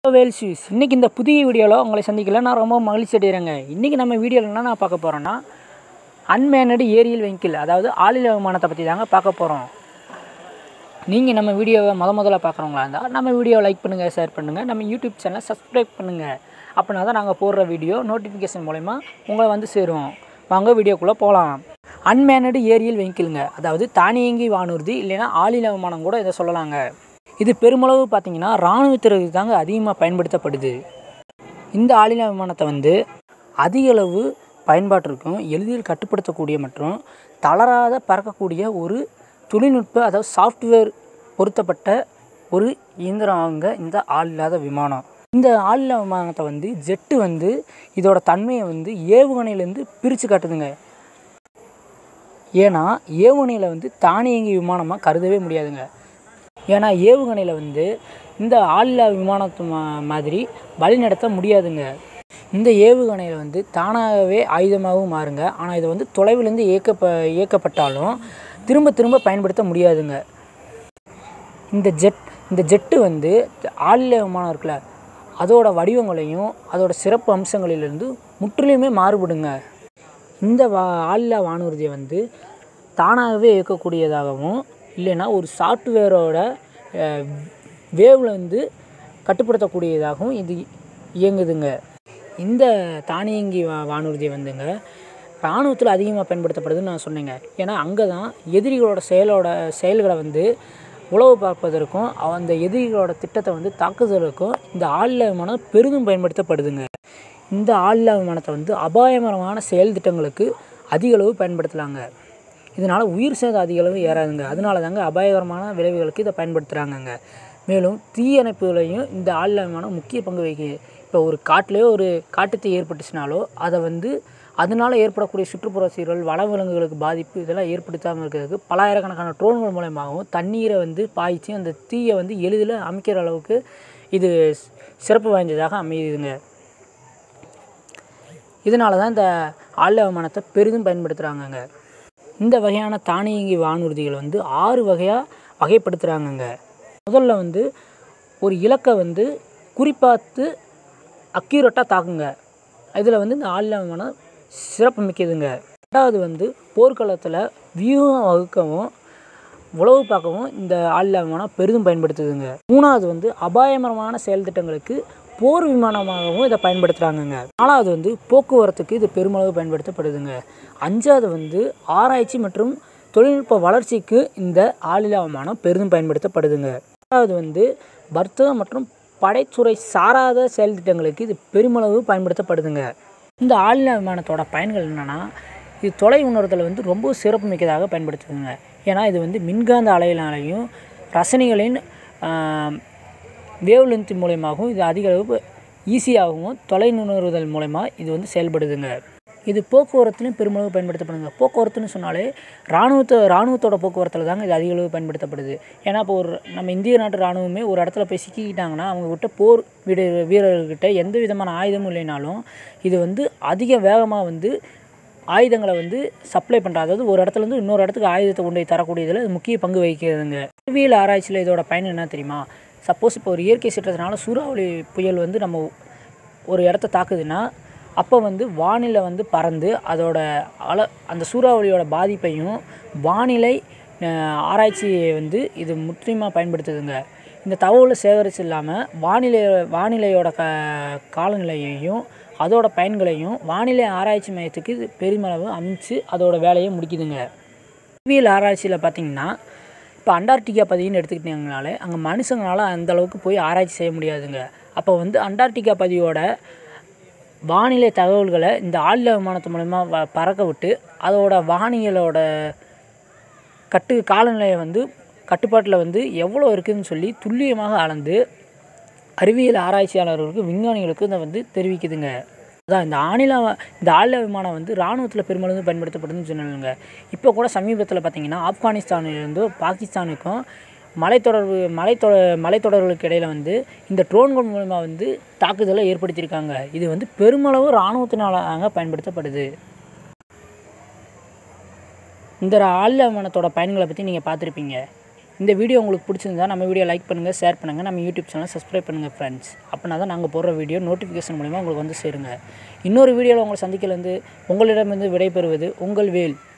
வேல்சியூஸ் இன்றைக்கி இந்த புதிய வீடியோவில் உங்களை சந்திக்கல நான் ரொம்ப மகிழ்ச்சி அடைகிறேங்க இன்றைக்கி நம்ம வீடியோவில் என்ன நான் பார்க்க போகிறோன்னா அன்மேனடு ஏரியல் வெஹிக்கிள் அதாவது ஆளில்லா விமானத்தை பற்றி தாங்க பார்க்க போகிறோம் நீங்கள் நம்ம வீடியோவை முத முதல்ல பார்க்குறவங்களா இருந்தால் நம்ம வீடியோவை லைக் பண்ணுங்கள் ஷேர் பண்ணுங்கள் நம்ம யூடியூப் சேனலை சப்ஸ்கிரைப் பண்ணுங்கள் அப்படின்னா தான் நாங்கள் போடுற வீடியோ நோட்டிஃபிகேஷன் மூலயமா உங்களை வந்து சேரும் வாங்க வீடியோக்குள்ளே போகலாம் அன்மேனடு ஏரியல் வெஹிக்கிளுங்க அதாவது தானியங்கி வானூர்தி இல்லைன்னா ஆளில்லா விமானம் கூட இதை சொல்லலாங்க இது பெருமளவு பார்த்தீங்கன்னா இராணுவத்திற்கு தாங்க அதிகமாக பயன்படுத்தப்படுது இந்த ஆளில்லா விமானத்தை வந்து அதிக அளவு பயன்பாட்டிற்கும் எளிதில் கட்டுப்படுத்தக்கூடிய மற்றும் தளராத பறக்கக்கூடிய ஒரு தொழில்நுட்ப அதாவது சாஃப்ட்வேர் பொருத்தப்பட்ட ஒரு இயந்திரங்க இந்த ஆள் இல்லாத விமானம் இந்த ஆளில்லா விமானத்தை வந்து ஜெட்டு வந்து இதோட தன்மையை வந்து ஏவுகணையிலேருந்து பிரித்து காட்டுதுங்க ஏன்னா ஏவுகணையில் வந்து தானியங்கி விமானமாக கருதவே முடியாதுங்க ஏன்னா ஏவுகணையில் வந்து இந்த ஆளில்லா விமானத்து மா மாதிரி வழிநடத்த முடியாதுங்க இந்த ஏவுகணையில் வந்து தானாகவே ஆயுதமாகவும் மாறுங்க ஆனால் இது வந்து தொலைவிலேருந்து இயக்கப்ப இயக்கப்பட்டாலும் திரும்ப திரும்ப பயன்படுத்த முடியாதுங்க இந்த ஜெட் இந்த ஜெட்டு வந்து ஆளில்லா விமானம் இருக்குல்ல அதோட வடிவங்களையும் அதோட சிறப்பு அம்சங்களிலிருந்து முற்றிலுமே மாறுபடுங்க இந்த வா ஆளில்லா வானூர்தியை வந்து தானாகவே இயக்கக்கூடியதாகவும் இல்லைன்னா ஒரு சாஃப்ட்வேரோட வேவில் வந்து கட்டுப்படுத்தக்கூடியதாகவும் இது இயங்குதுங்க இந்த தானியங்கி வா வானூர்தி வந்துங்க இராணுவத்தில் அதிகமாக பயன்படுத்தப்படுதுன்னு நான் சொன்னேங்க ஏன்னா அங்கே தான் எதிரிகளோட செயலோட செயல்களை வந்து உளவு பார்ப்பதற்கும் அந்த எதிரிகளோட திட்டத்தை வந்து தாக்குதலுக்கும் இந்த ஆளில்லா விமானம் பெரிதும் பயன்படுத்தப்படுதுங்க இந்த ஆளில்லா விமானத்தை வந்து அபாயகரமான செயல் திட்டங்களுக்கு அதிக அளவு பயன்படுத்தலாங்க இதனால் உயிர் சேதம் அதிக அளவு ஏறாதுங்க அதனால தாங்க அபாயகரமான விளைவுகளுக்கு இதை பயன்படுத்துகிறாங்கங்க மேலும் தீயணைப்புகளையும் இந்த ஆளில்லா விமானம் முக்கிய பங்கு வகிக்குது இப்போ ஒரு காட்டிலேயோ ஒரு காட்டுத்தீ ஏற்பட்டுச்சுனாலோ அதை வந்து அதனால் ஏற்படக்கூடிய சுற்றுப்புற சீரல் வனவிலங்குகளுக்கு பாதிப்பு இதெல்லாம் ஏற்படுத்தாமல் இருக்கிறதுக்கு பலாயிரக்கணக்கான ட்ரோன்கள் மூலயமாகவும் தண்ணீரை வந்து பாய்ச்சி அந்த தீயை வந்து எளிதில் அமைக்கிற அளவுக்கு இது சிறப்பு வாய்ந்ததாக அமையுதுங்க இதனால தான் இந்த ஆளில்லா விமானத்தை பெரிதும் பயன்படுத்துகிறாங்கங்க இந்த வகையான தானியங்கி வானூர்திகள் வந்து ஆறு வகையாக வகைப்படுத்துகிறாங்கங்க முதல்ல வந்து ஒரு இலக்கை வந்து குறிப்பாத்து அக்யூரேட்டாக தாக்குங்க இதில் வந்து இந்த ஆளில்லா விமானம் சிறப்பு மிக்கதுங்க ரெண்டாவது வந்து போர்க்களத்தில் வியூகம் வகுக்கவும் உளவு பார்க்கவும் இந்த ஆளில்லா விமானம் பெரிதும் பயன்படுத்துதுங்க மூணாவது வந்து அபாயகரமான செயல் திட்டங்களுக்கு போர் விமானமாகவும் இதை பயன்படுத்துகிறாங்கங்க நாலாவது வந்து போக்குவரத்துக்கு இது பெருமளவு பயன்படுத்தப்படுதுங்க அஞ்சாவது வந்து ஆராய்ச்சி மற்றும் தொழில்நுட்ப வளர்ச்சிக்கு இந்த ஆளில்லா விமானம் பெரிதும் பயன்படுத்தப்படுதுங்க ஆறாவது வந்து வர்த்தகம் மற்றும் படைத்துறை சாராத செயல் திட்டங்களுக்கு இது பெருமளவு பயன்படுத்தப்படுதுங்க இந்த ஆளில்லா விமானத்தோட பயன்கள் என்னென்னா இது தொலை உணர்தல் வந்து ரொம்ப சிறப்பு மிக்கதாக பயன்படுத்துதுங்க ஏன்னா இது வந்து மின்காந்த அலையினாலையும் ரசனைகளின் வேவ் லென்த் மூலயமாகவும் இது அதிக அளவு ஈஸியாகவும் தொலைநுணர்வுதல் மூலயமா இது வந்து செயல்படுதுங்க இது போக்குவரத்துலையும் பெருமளவு பயன்படுத்தப்படுங்க போக்குவரத்துன்னு சொன்னாலே இராணுவத்தை இராணுவத்தோட போக்குவரத்தில் தாங்க இது அதிக அளவு பயன்படுத்தப்படுது ஏன்னா இப்போ ஒரு நம்ம இந்திய நாட்டு இராணுவமே ஒரு இடத்துல போய் சிக்கிக்கிட்டாங்கன்னா அவங்கக்கிட்ட போர் வீடு வீரர்கிட்ட எந்த விதமான ஆயுதமும் இல்லைனாலும் இது வந்து அதிக வேகமாக வந்து ஆயுதங்களை வந்து சப்ளை பண்ணுற அதாவது ஒரு இடத்துலேருந்து இன்னொரு இடத்துக்கு ஆயுதத்தை கொண்டு போய் தரக்கூடியதில் இது முக்கிய பங்கு வகிக்கிறதுங்க அறிவியல் ஆராய்ச்சியில் இதோட பயன் என்ன தெரியுமா சப்போஸ் இப்போ ஒரு இயற்கை சீற்றத்தினால சூறாவளி புயல் வந்து நம்ம ஒரு இடத்த தாக்குதுன்னா அப்போ வந்து வானிலை வந்து பறந்து அதோட அல அந்த சூறாவளியோட பாதிப்பையும் வானிலை ஆராய்ச்சியை வந்து இது முற்றிலுமாக பயன்படுத்துதுங்க இந்த தகவலை சேகரிச்சு இல்லாமல் வானிலை வானிலையோட க காலநிலையையும் அதோட பயன்களையும் வானிலை ஆராய்ச்சி மையத்துக்கு இது பெருமளவு அமைச்சு அதோட வேலையை முடிக்குதுங்க அறிவியல் ஆராய்ச்சியில் பார்த்திங்கன்னா இப்போ அண்டார்டிகா பதிவுன்னு எடுத்துக்கிட்டிங்கனாலே அங்கே மனுஷங்களால் அந்த அளவுக்கு போய் ஆராய்ச்சி செய்ய முடியாதுங்க அப்போ வந்து அண்டார்டிகா பதிவோட வானிலை தகவல்களை இந்த ஆளில்லா விமானத்து மூலமா வ பறக்க விட்டு அதோட வானியலோட கட்டு காலநிலையை வந்து கட்டுப்பாட்டில் வந்து எவ்வளோ இருக்குதுன்னு சொல்லி துல்லியமாக அளந்து அறிவியல் ஆராய்ச்சியாளர்களுக்கு விஞ்ஞானிகளுக்கு இதை வந்து தெரிவிக்குதுங்க அதான் இந்த ஆணிலா இந்த ஆளில்லா விமானம் வந்து இராணுவத்தில் பெருமளவு பயன்படுத்தப்படுதுன்னு சொன்னாங்க இப்போ கூட சமீபத்தில் பார்த்திங்கன்னா ஆப்கானிஸ்தானிலிருந்து பாகிஸ்தானுக்கும் மலைத்தொடர்பு மலைத்தொ மலைத்தொடர்களுக்கு இடையில் வந்து இந்த ட்ரோன்கள் மூலமாக வந்து தாக்குதலை ஏற்படுத்தியிருக்காங்க இது வந்து பெருமளவு இராணுவத்தினால பயன்படுத்தப்படுது இந்த ஆளில்லா விமானத்தோட பயன்களை பற்றி நீங்கள் பார்த்துருப்பீங்க இந்த வீடியோ உங்களுக்கு பிடிச்சிருந்தா நம்ம வீடியோ லைக் பண்ணுங்கள் ஷேர் பண்ணுங்கள் நம்ம யூடியூப் சேனல் சப்ஸ்கிரைப் பண்ணுங்கள் ஃப்ரெண்ட்ஸ் அப்படின்னா தான் நாங்கள் போடுற வீடியோ நோட்டிஃபிகேஷன் மூலிமா உங்களுக்கு வந்து சேருங்க இன்னொரு வீடியோவில் உங்களை சந்திக்கலேருந்து உங்களிடமிருந்து விடைபெறுவது உங்கள் வேல்